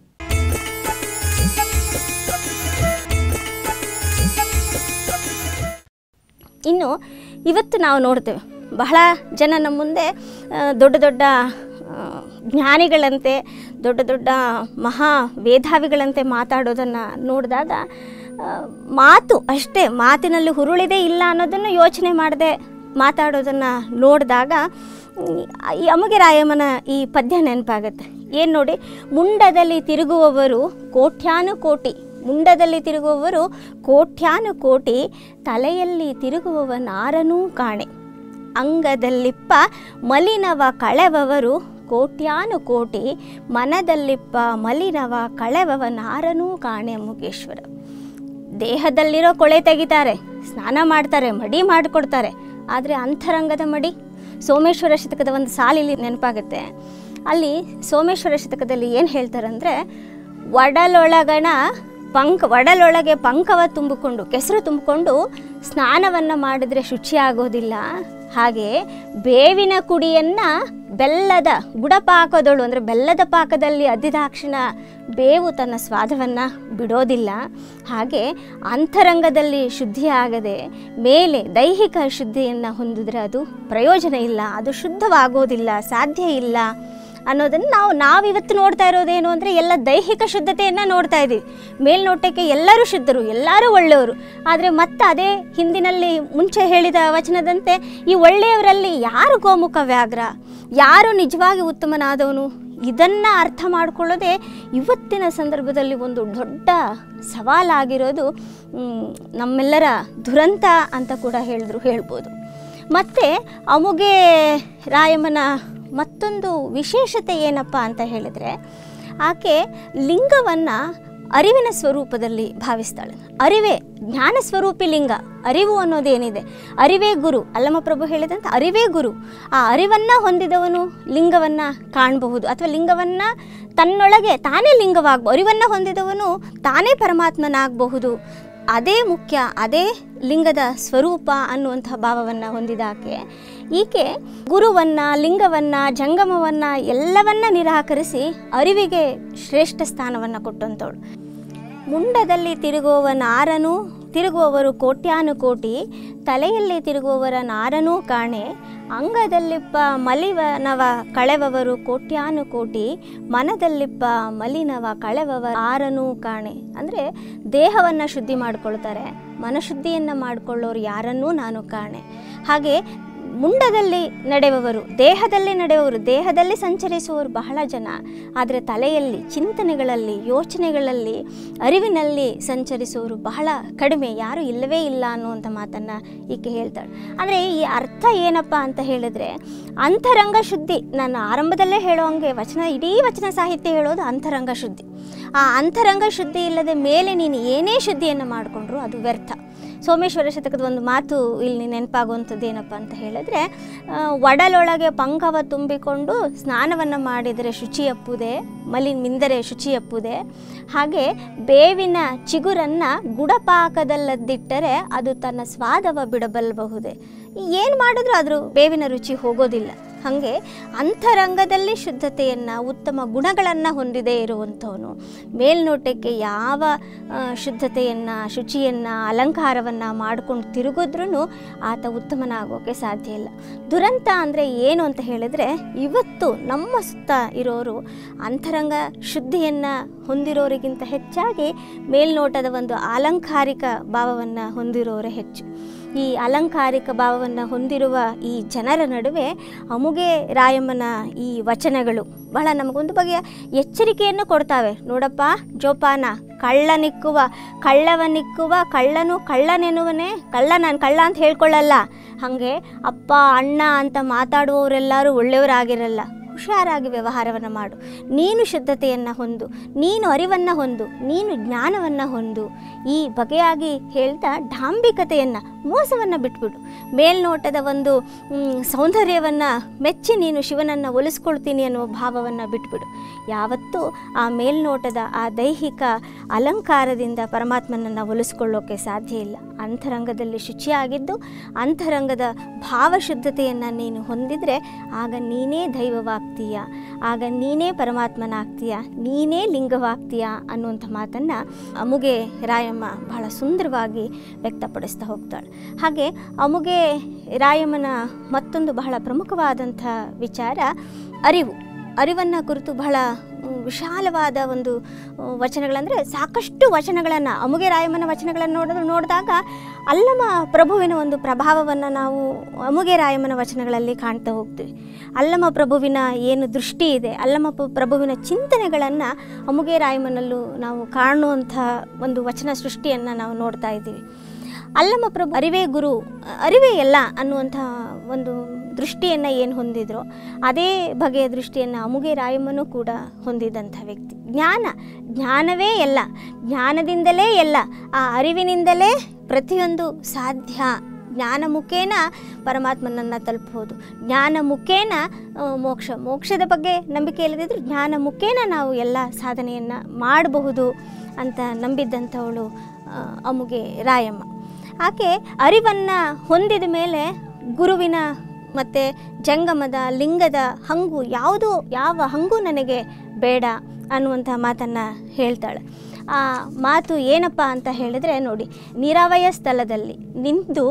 ಇನ್ನು ಇವತ್ತು ನಾವು ನೋಡ್ತೇವೆ ಬಹಳ ಜನ ನಮ್ಮ ಮುಂದೆ ಆ, ದೊಡ್ಡ ದೊಡ್ಡ ಆ, ಜ್ಞಾನಿಗಳಂತೆ ದೊಡ್ಡ ದೊಡ್ಡ ಮಹಾ ಮೇಧಾವಿಗಳಂತೆ ಮಾತಾಡೋದನ್ನು ನೋಡಿದಾಗ ಆ, ಮಾತು ಅಷ್ಟೇ ಮಾತಿನಲ್ಲಿ ಹುರುಳಿದೇ ಇಲ್ಲ ಅನ್ನೋದನ್ನು ಯೋಚನೆ ಮಾಡದೆ ಮಾತಾಡೋದನ್ನು ನೋಡಿದಾಗ ಈ- ಈ ಅಮಗೆ ರಾಯಮ್ಮನ ಈ ಪದ್ಯ ನೆನಪಾಗತ್ತೆ ಏನು ನೋಡಿ ಮುಂಡದಲ್ಲಿ ತಿರುಗುವವರು ಕೋಟ್ಯಾನು ಕೋಟಿ ಮುಂಡದಲ್ಲಿ ತಿರುಗುವವರು ಕೋಟ್ಯಾನು ಕೋಟಿ ತಲೆಯಲ್ಲಿ ತಿರುಗುವವ ನಾರನೂ ಕಾಣೆ ಅಂಗದಲ್ಲಿಪ್ಪ ಮಲಿನವ ಕಳೆವವರು ಕೋಟ್ಯಾನು ಕೋಟಿ ಮನದಲ್ಲಿಪ್ಪ ಮಲಿನವ ಕಳೆವವ ನಾರನೂ ಕಾಣೆ ಮುಗೇಶ್ವರ ದೇಹದಲ್ಲಿರೋ ಕೊಳೆ ತೆಗಿತಾರೆ ಸ್ನಾನ ಮಾಡ್ತಾರೆ ಮಡಿ ಮಾಡಿಕೊಡ್ತಾರೆ ಆದರೆ ಅಂತರಂಗದ ಮಡಿ ಸೋಮೇಶ್ವರ ಶತಕದ ಒಂದು ಸಾಲಿಲಿ ನೆನಪಾಗುತ್ತೆ ಅಲ್ಲಿ ಸೋಮೇಶ್ವರ ಶತಕದಲ್ಲಿ ಏನು ಹೇಳ್ತಾರಂದರೆ ಒಡಲೊಳಗಣ ಪಂಕ್ ಒಡಲೊಳಗೆ ಪಂಕವ ತುಂಬಿಕೊಂಡು ಕೆಸರು ತುಂಬಿಕೊಂಡು ಸ್ನಾನವನ್ನು ಮಾಡಿದರೆ ಶುಚಿ ಆಗೋದಿಲ್ಲ ಹಾಗೆ ಬೇವಿನ ಕುಡಿಯನ್ನು ಬೆಲ್ಲದ ಗುಡಪಾಕದೊಳು ಅಂದರೆ ಬೆಲ್ಲದ ಪಾಕದಲ್ಲಿ ಅದ್ದಿದಾಕ್ಷಿಣ ಬೇವು ತನ್ನ ಸ್ವಾದವನ್ನು ಬಿಡೋದಿಲ್ಲ ಹಾಗೆ ಅಂತರಂಗದಲ್ಲಿ ಶುದ್ಧಿ ಆಗದೆ ಮೇಲೆ ದೈಹಿಕ ಶುದ್ಧಿಯನ್ನು ಹೊಂದಿದ್ರೆ ಅದು ಪ್ರಯೋಜನ ಇಲ್ಲ ಅದು ಶುದ್ಧವಾಗೋದಿಲ್ಲ ಸಾಧ್ಯ ಇಲ್ಲ ಅನ್ನೋದನ್ನು ನಾವು ನಾವಿವತ್ತು ನೋಡ್ತಾ ಇರೋದೇನು ಅಂದರೆ ಎಲ್ಲ ದೈಹಿಕ ಶುದ್ಧತೆಯನ್ನು ನೋಡ್ತಾ ಇದ್ದೀವಿ ಮೇಲ್ನೋಟಕ್ಕೆ ಎಲ್ಲರೂ ಶುದ್ಧರು ಎಲ್ಲರೂ ಒಳ್ಳೆಯವರು ಆದರೆ ಮತ್ತೆ ಅದೇ ಹಿಂದಿನಲ್ಲಿ ಮುಂಚೆ ಹೇಳಿದ ವಚನದಂತೆ ಈ ಒಳ್ಳೆಯವರಲ್ಲಿ ಯಾರು ಗೋಮುಖ ವ್ಯಾಘ್ರ ಯಾರು ನಿಜವಾಗಿ ಉತ್ತಮನಾದವನು ಇದನ್ನು ಅರ್ಥ ಮಾಡಿಕೊಳ್ಳೋದೇ ಇವತ್ತಿನ ಸಂದರ್ಭದಲ್ಲಿ ಒಂದು ದೊಡ್ಡ ಸವಾಲಾಗಿರೋದು ಮ್, ನಮ್ಮೆಲ್ಲರ ದುರಂತ ಅಂತ ಕೂಡ ಹೇಳಿದ್ರು ಹೇಳ್ಬೋದು ಮತ್ತು ಅಮುಗೆ ರಾಯಮ್ಮನ ಮತ್ತೊಂದು ವಿಶೇಷತೆ ಏನಪ್ಪ ಅಂತ ಹೇಳಿದರೆ ಆಕೆ ಲಿಂಗವನ್ನು ಅರಿವಿನ ಸ್ವರೂಪದಲ್ಲಿ ಭಾವಿಸ್ತಾಳೆ ಅರಿವೇ ಜ್ಞಾನ ಸ್ವರೂಪಿ ಲಿಂಗ ಅರಿವು ಅನ್ನೋದೇನಿದೆ ಅರಿವೇ ಗುರು ಅಲ್ಲಮಪ್ರಭು ಹೇಳಿದಂತೆ ಅರಿವೇ ಗುರು ಆ ಅರಿವನ್ನು ಹೊಂದಿದವನು ಲಿಂಗವನ್ನು ಕಾಣಬಹುದು ಅಥವಾ ಲಿಂಗವನ್ನು ತನ್ನೊಳಗೆ ತಾನೇ ಲಿಂಗವಾಗಬಹುದು ಅರಿವನ್ನು ಹೊಂದಿದವನು ತಾನೇ ಪರಮಾತ್ಮನಾಗಬಹುದು ಅದೇ ಮುಖ್ಯ ಅದೇ ಲಿಂಗದ ಸ್ವರೂಪ ಅನ್ನುವಂಥ ಭಾವವನ್ನು ಹೊಂದಿದಾಕೆ ಈಕೆ ಗುರುವನ್ನು ಲಿಂಗವನ್ನು ಜಂಗಮವನ್ನು ಎಲ್ಲವನ್ನ ನಿರಾಕರಿಸಿ ಅರಿವಿಗೆ ಶ್ರೇಷ್ಠ ಸ್ಥಾನವನ್ನು ಕೊಟ್ಟಂಥವಳು ಮುಂಡದಲ್ಲಿ ತಿರುಗುವವ ನಾರನು ತಿರುಗುವವರು ಕೋಟ್ಯಾನು ಕೋಟಿ ತಲೆಯಲ್ಲಿ ತಿರುಗುವವರ ನಾರನೂ ಕಾಣೆ ಅಂಗದಲ್ಲಿಪ್ಪ ಮಲಿವನವ ಕಳೆವವರು ಕೋಟ್ಯಾನು ಕೋಟಿ ಮನದಲ್ಲಿಪ್ಪ ಮಲಿನವ ಕಳೆವವ ಆರನೂ ಕಾಣೆ ಅಂದರೆ ದೇಹವನ್ನು ಶುದ್ಧಿ ಮಾಡ್ಕೊಳ್ತಾರೆ ಮನಶುದ್ಧಿಯನ್ನು ಮಾಡಿಕೊಳ್ಳೋರು ಯಾರನ್ನೂ ನಾನು ಕಾಣೆ ಹಾಗೆ ಮುಂಡದಲ್ಲಿ ನಡೆಯುವವರು ದೇಹದಲ್ಲಿ ನಡೆಯುವವರು ದೇಹದಲ್ಲಿ ಸಂಚರಿಸುವವರು ಬಹಳ ಜನ ಆದರೆ ತಲೆಯಲ್ಲಿ ಚಿಂತನೆಗಳಲ್ಲಿ ಯೋಚನೆಗಳಲ್ಲಿ ಅರಿವಿನಲ್ಲಿ ಸಂಚರಿಸುವವರು ಬಹಳ ಕಡಿಮೆ ಯಾರು ಇಲ್ಲವೇ ಇಲ್ಲ ಅನ್ನುವಂಥ ಮಾತನ್ನು ಈಕೆ ಹೇಳ್ತಾಳೆ ಅಂದರೆ ಈ ಅರ್ಥ ಏನಪ್ಪ ಅಂತ ಹೇಳಿದ್ರೆ ಅಂತರಂಗ ಶುದ್ಧಿ ನಾನು ಆರಂಭದಲ್ಲೇ ಹೇಳೋ ಹಂಗೆ ವಚನ ಇಡೀ ವಚನ ಸಾಹಿತ್ಯ ಹೇಳೋದು ಅಂತರಂಗ ಶುದ್ಧಿ ಆ ಅಂತರಂಗ ಶುದ್ಧಿ ಇಲ್ಲದೆ ಮೇಲೆ ನೀನು ಏನೇ ಶುದ್ಧಿಯನ್ನು ಮಾಡಿಕೊಂಡ್ರು ಅದು ವ್ಯರ್ಥ ಸೋಮೇಶ್ವರ ಶತಕದ ಒಂದು ಮಾತು ಇಲ್ಲಿ ನೆನಪಾಗುವಂಥದ್ದು ಏನಪ್ಪ ಅಂತ ಹೇಳಿದ್ರೆ ಆ, ಒಡಲೊಳಗೆ ಪಂಕವ ತುಂಬಿಕೊಂಡು ಸ್ನಾನವನ್ನು ಮಾಡಿದರೆ ಶುಚಿಯಪ್ಪುದೆ ಮಲಿ ಮಿಂದರೆ ಶುಚಿಯಪ್ಪುದೆ ಹಾಗೆ ಬೇವಿನ ಚಿಗುರನ್ನು ಗುಡಪಾಕದಲ್ಲದಿಟ್ಟರೆ ಅದು ತನ್ನ ಸ್ವಾದವ ಬಿಡಬಲ್ಲಬಹುದೇ ಏನು ಮಾಡಿದ್ರೂ ಅದ್ರ ಬೇವಿನ ರುಚಿ ಹೋಗೋದಿಲ್ಲ ಹಾಗೆ ಅಂತರಂಗದಲ್ಲಿ ಶುದ್ಧತೆಯನ್ನು ಉತ್ತಮ ಗುಣಗಳನ್ನು ಹೊಂದಿದೇ ಇರುವಂಥವನು ಮೇಲ್ನೋಟಕ್ಕೆ ಯಾವ ಆ, ಶುದ್ಧತೆಯನ್ನು ಶುಚಿಯನ್ನು ಅಲಂಕಾರವನ್ನು ಮಾಡ್ಕೊಂಡು ತಿರುಗಿದ್ರೂ ಆತ ಉತ್ತಮನಾಗೋಕ್ಕೆ ಸಾಧ್ಯ ಇಲ್ಲ ದುರಂತ ಅಂದರೆ ಏನು ಅಂತ ಹೇಳಿದರೆ ಇವತ್ತು ನಮ್ಮ ಸುತ್ತ ಇರೋರು ಅಂತರಂಗ ಶುದ್ಧಿಯನ್ನು ಹೊಂದಿರೋರಿಗಿಂತ ಹೆಚ್ಚಾಗಿ ಮೇಲ್ನೋಟದ ಒಂದು ಅಲಂಕಾರಿಕ ಭಾವವನ್ನು ಹೊಂದಿರೋರೇ ಹೆಚ್ಚು ಈ ಅಲಂಕಾರಿಕ ಭಾವವನ್ನು ಹೊಂದಿರುವ ಈ ಜನರ ನಡುವೆ ಅಮುಗೆ ರಾಯಮ್ಮನ ಈ ವಚನಗಳು ಬಹಳ ನಮಗೊಂದು ಬಗೆಯ ಎಚ್ಚರಿಕೆಯನ್ನು ಕೊಡ್ತಾವೆ ನೋಡಪ್ಪ ಜೋಪಾನ ಕಳ್ಳನಿಕ್ಕುವ ಕಳ್ಳವನಿಕ್ಕುವ ಕಳ್ಳನು ಕಳ್ಳನೆನ್ನುವನೇ ಕಳ್ಳ ನಾನು ಕಳ್ಳ ಅಂತ ಹೇಳ್ಕೊಳ್ಳಲ್ಲ ಹಾಗೆ ಅಪ್ಪ ಅಣ್ಣ ಅಂತ ಮಾತಾಡುವವರೆಲ್ಲರೂ ಒಳ್ಳೆಯವರಾಗಿರಲ್ಲ ಹುಷಾರಾಗಿ ವ್ಯವಹಾರವನ್ನು ಮಾಡು ನೀನು ಶುದ್ಧತೆಯನ್ನು ಹೊಂದು ನೀನು ಅರಿವನ್ನು ಹೊಂದು ನೀನು ಜ್ಞಾನವನ್ನು ಹೊಂದು ಈ ಬಗೆಯಾಗಿ ಹೇಳ್ತಾ ಡಾಂಬಿಕತೆಯನ್ನು ಮೋಸವನ್ನು ಬಿಟ್ಬಿಡು ಮೇಲ್ನೋಟದ ಒಂದು ಸೌಂದರ್ಯವನ್ನು ಮೆಚ್ಚಿ ನೀನು ಶಿವನನ್ನು ಒಲಿಸ್ಕೊಳ್ತೀನಿ ಅನ್ನುವ ಭಾವವನ್ನು ಬಿಟ್ಬಿಡು ಯಾವತ್ತೂ ಆ ಮೇಲ್ನೋಟದ ಆ ದೈಹಿಕ ಅಲಂಕಾರದಿಂದ ಪರಮಾತ್ಮನನ್ನು ಒಲಿಸ್ಕೊಳ್ಳೋಕೆ ಸಾಧ್ಯ ಇಲ್ಲ ಅಂತರಂಗದಲ್ಲಿ ಶುಚಿಯಾಗಿದ್ದು ಅಂತರಂಗದ ಭಾವಶುದ್ಧತೆಯನ್ನು ನೀನು ಹೊಂದಿದರೆ ಆಗ ನೀನೇ ದೈವವಾಗ್ತೀಯ ಆಗ ನೀನೇ ಪರಮಾತ್ಮನಾಗ್ತೀಯ ನೀನೇ ಲಿಂಗವಾಗ್ತೀಯ ಅನ್ನುವಂಥ ಮಾತನ್ನು ಅಮುಗೆ ರಾಯಮ್ಮ ಬಹಳ ಸುಂದರವಾಗಿ ವ್ಯಕ್ತಪಡಿಸ್ತಾ ಹೋಗ್ತಾಳೆ ಹಾಗೆ ಅಮುಗೆ ರಾಯಮ್ಮನ ಮತ್ತೊಂದು ಬಹಳ ಪ್ರಮುಖವಾದಂಥ ವಿಚಾರ ಅರಿವು ಅರಿವನ್ನು ಕುರಿತು ಬಹಳ ಮ್, ವಿಶಾಲವಾದ ಒಂದು ಆ, ವಚನಗಳಂದರೆ ಸಾಕಷ್ಟು ವಚನಗಳನ್ನು ಅಮುಗೆ ರಾಯಮ್ಮನ ವಚನಗಳನ್ನು ನೋಡಿದ್ರೆ ನೋಡಿದಾಗ ಅಲ್ಲಮ ಪ್ರಭುವಿನ ಒಂದು ಪ್ರಭಾವವನ್ನು ನಾವು ಅಮುಗೆ ರಾಯಮ್ಮನ ವಚನಗಳಲ್ಲಿ ಕಾಣ್ತಾ ಹೋಗ್ತೀವಿ ಅಲ್ಲಮ ಪ್ರಭುವಿನ ಏನು ದೃಷ್ಟಿ ಇದೆ ಅಲ್ಲಮ ಪ- ಪ್ರಭುವಿನ ಚಿಂತನೆಗಳನ್ನು ಅಮುಗೆ ರಾಯಮ್ಮನಲ್ಲೂ ನಾವು ಕಾಣುವಂಥ ಒಂದು ವಚನ ಸೃಷ್ಟಿಯನ್ನು ನಾವು ನೋಡ್ತಾ ಇದ್ದೀವಿ ಅಲ್ಲಮ ಪ್ರಭು ಅರಿವೇ ಗುರು ಅರಿವೇ ಎಲ್ಲ ಅನ್ನುವಂಥ ಒಂದು ದೃಷ್ಟಿಯನ್ನು ಏನು ಹೊಂದಿದ್ರೋ ಅದೇ ಬಗೆಯ ದೃಷ್ಟಿಯನ್ನು ಅಮುಗೆ ರಾಯಮ್ಮನೂ ಕೂಡ ಹೊಂದಿದಂಥ ವ್ಯಕ್ತಿ ಜ್ಞಾನ ಜ್ಞಾನವೇ ಎಲ್ಲ ಜ್ಞಾನದಿಂದಲೇ ಎಲ್ಲ ಆ ಅರಿವಿನಿಂದಲೇ ಪ್ರತಿಯೊಂದು ಸಾಧ್ಯ ಜ್ಞಾನ ಮುಖೇನ ಪರಮಾತ್ಮನನ್ನು ತಲುಪಬಹುದು ಜ್ಞಾನ ಮುಖೇನ ಆ, ಮೋಕ್ಷ ಮೋಕ್ಷದ ಬಗ್ಗೆ ನಂಬಿಕೆ ಇಲ್ಲದಿದ್ದರೂ ಜ್ಞಾನ ಮುಖೇನ ನಾವು ಎಲ್ಲ ಸಾಧನೆಯನ್ನು ಮಾಡಬಹುದು ಅಂತ ನಂಬಿದ್ದಂಥವಳು ಆ, ಅಮುಗೆ ರಾಯಮ್ಮ ಆಕೆ ಅರಿವನ್ನು ಹೊಂದಿದ ಮೇಲೆ ಗುರುವಿನ ಮತ್ತು ಜಂಗಮದ ಲಿಂಗದ ಹಂಗು ಯಾವುದು ಯಾವ ಹಂಗು ನನಗೆ ಬೇಡ ಅನ್ನುವಂಥ ಮಾತನ್ನು ಹೇಳ್ತಾಳೆ ಆ ಮಾತು ಏನಪ್ಪ ಅಂತ ಹೇಳಿದ್ರೆ ನೋಡಿ ನಿರವಯ ಸ್ಥಳದಲ್ಲಿ ನಿಂತು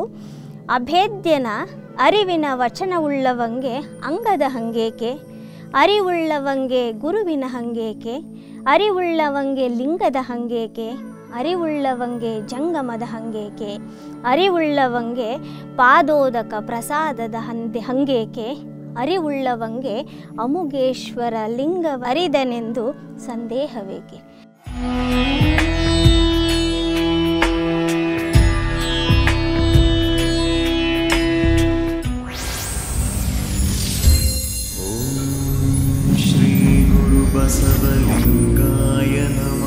ಅಭೇದ್ಯನ ಅರಿವಿನ ವಚನವುಳ್ಳವಂಗೆ ಅಂಗದ ಹಂಗೇಕೆ ಅರಿವುಳ್ಳವಂಗೆ ಗುರುವಿನ ಹಂಗೇಕೆ ಅರಿವುಳ್ಳವಂಗೆ ಲಿಂಗದ ಹಂಗೇಕೆ ಅರಿವುಳ್ಳವಂಗೆ ಜಂಗಮದ ಹಂಗೇಕೆ ಅರಿವುಳ್ಳವಂಗೆ ಪಾದೋದಕ ಪ್ರಸಾದದ ಹಂದೆ ಹಂಗೇಕೆ ಅರಿವುಳ್ಳವಂಗೆ ಅಮುಗೇಶ್ವರ ಲಿಂಗ ಅರಿದನೆಂದು ಸಂದೇಹವೇಕೆ श्रीगुरुबसवलिङ्गाय नमः